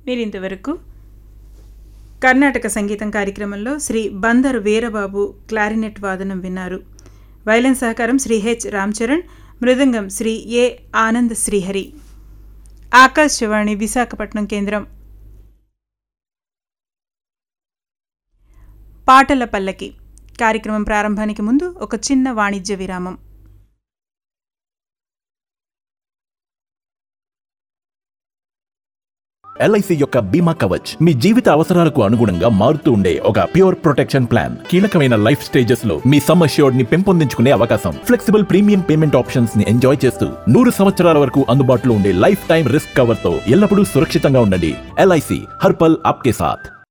మీరింతవరకు కర్ణాటక సంగీతం కార్యక్రమంలో శ్రీ బందరు వీరబాబు క్లారినెట్ వాదనం విన్నారు వైలెన్ సహకారం శ్రీ హెచ్ రామ్చరణ్ మృదంగం శ్రీ ఏ ఆనంద్ శ్రీహరి ఆకాశవాణి విశాఖపట్నం కేంద్రం పాటల పల్లకి కార్యక్రమం ప్రారంభానికి ముందు ఒక చిన్న వాణిజ్య విరామం ఎల్ఐసి యొక్క బీమా కవచ్ మీ జీవిత అవసరాలకు అనుగుణంగా మారుతూ ఉండే ఒక ప్యూర్ ప్రొటెక్షన్ ప్లాన్ కీలకమైన లైఫ్ స్టేజెస్ లో మీ సమ్ అష్యూర్డ్ ని పెంపొందించుకునే అవకాశం ఫ్లెక్సిబుల్ ప్రీమియం పేమెంట్ ఆప్షన్స్ ని ఎంజాయ్ చేస్తూ నూరు సంవత్సరాల వరకు అందుబాటులో ఉండే లైఫ్ టైం రిస్క్ కవర్ తో ఎల్లప్పుడూ సురక్షితంగా ఉండండి ఎల్ఐసి హర్పల్ ఆప్కే సాథ్